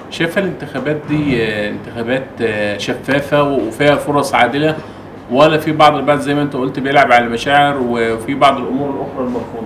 شايفه الانتخابات دي آه، انتخابات آه، شفافه وفيها فرص عادله ولا في بعض البلد زي ما انت قلت بيلعب على المشاعر وفي بعض الامور الاخرى المرفوضه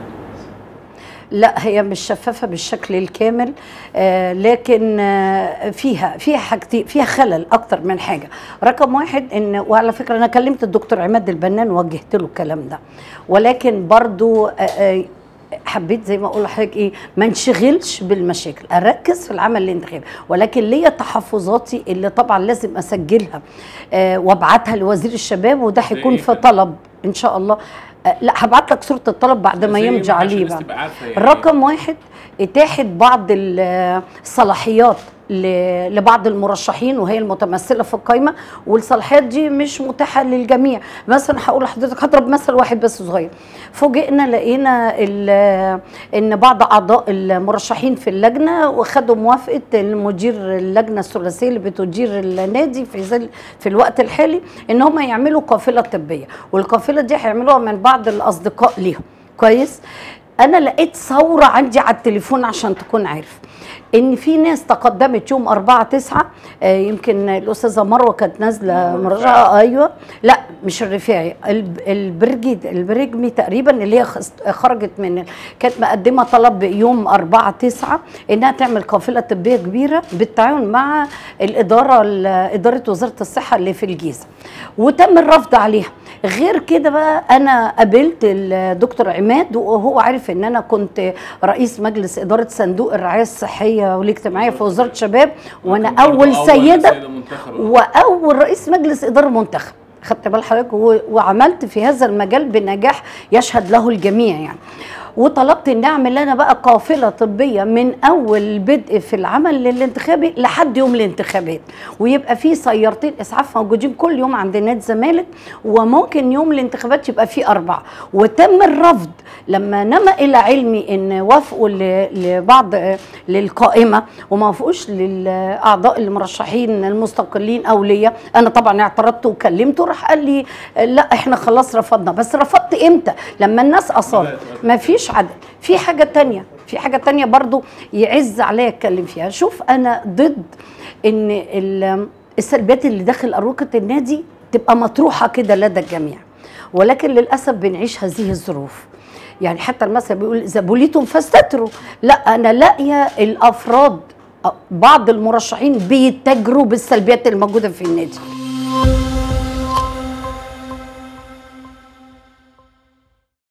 لا هي مش شفافه بالشكل الكامل آه لكن آه فيها فيها حاجتين فيها خلل اكتر من حاجه رقم واحد ان وعلى فكره انا كلمت الدكتور عماد البنان ووجهت له الكلام ده ولكن برضو آه آه حبيت زي ما اقول لحضرتك ايه ما انشغلش بالمشاكل اركز في العمل الانتخابي ولكن ليا تحفظاتي اللي طبعا لازم اسجلها آه وابعتها لوزير الشباب وده زي هيكون إيه في كده؟ طلب ان شاء الله آه لا هبعت لك صوره الطلب بعد ما زي إيه يمضي عشان عليه الناس بقى تبقى عارفة يعني. رقم واحد اتاحت بعض ال- الصلاحيات ل- لبعض المرشحين وهي المتمثله في القائمه والصلاحيات دي مش متاحه للجميع مثلا هقول لحضرتك هضرب مثل واحد بس صغير فوجئنا لقينا ال- ان بعض اعضاء المرشحين في اللجنه وخدوا موافقه المدير اللجنه الثلاثيه اللي بتدير النادي في ذل في الوقت الحالي ان هم يعملوا قافله طبيه والقافله دي هيعملوها من بعض الاصدقاء ليهم كويس انا لقيت ثوره عندي على التليفون عشان تكون عارف ان في ناس تقدمت يوم 4 9 آه يمكن الاستاذه مروه كانت نازله مرجعه ايوه لا مش الرفاعي الب- البرجي البرجمي تقريبا اللي هي خس- خرجت من ال- كانت مقدمه طلب يوم 4 9 انها تعمل قافله طبيه كبيره بالتعاون مع الاداره ال- اداره وزاره الصحه اللي في الجيزه وتم الرفض عليها غير كده بقى انا قابلت الدكتور عماد وهو عارف ان انا كنت رئيس مجلس اداره صندوق الرعايه الصحيه والاجتماعيه في وزاره الشباب وانا برضو اول سيده منتخبة. واول رئيس مجلس اداره منتخب خدت بال حضرتك و- وعملت في هذا المجال بنجاح يشهد له الجميع يعني وطلبت ان اعمل انا بقى قافله طبيه من اول بدء في العمل الانتخابي لحد يوم الانتخابات ويبقى في سيارتين اسعاف موجودين كل يوم عند نادي الزمالك وممكن يوم الانتخابات يبقى فيه اربعه وتم الرفض لما نما الى علمي ان وافقوا ل- لبعض للقائمه وما وافقوش للاعضاء المرشحين المستقلين او ليا انا طبعا اعترضت وكلمته راح قال لي لا احنا خلاص رفضنا بس رفضت امتى لما الناس اصرت ما فيش عدل في حاجه تانية في حاجه تانية برضو يعز عليا اتكلم فيها شوف انا ضد ان ال- السلبيات اللي داخل اروقه النادي تبقى مطروحه كده لدى الجميع ولكن للاسف بنعيش هذه الظروف يعني حتى المثل بيقول اذا بليتم فاستتروا لا انا لاقيه الافراد بعض المرشحين بيتاجروا بالسلبيات الموجوده في النادي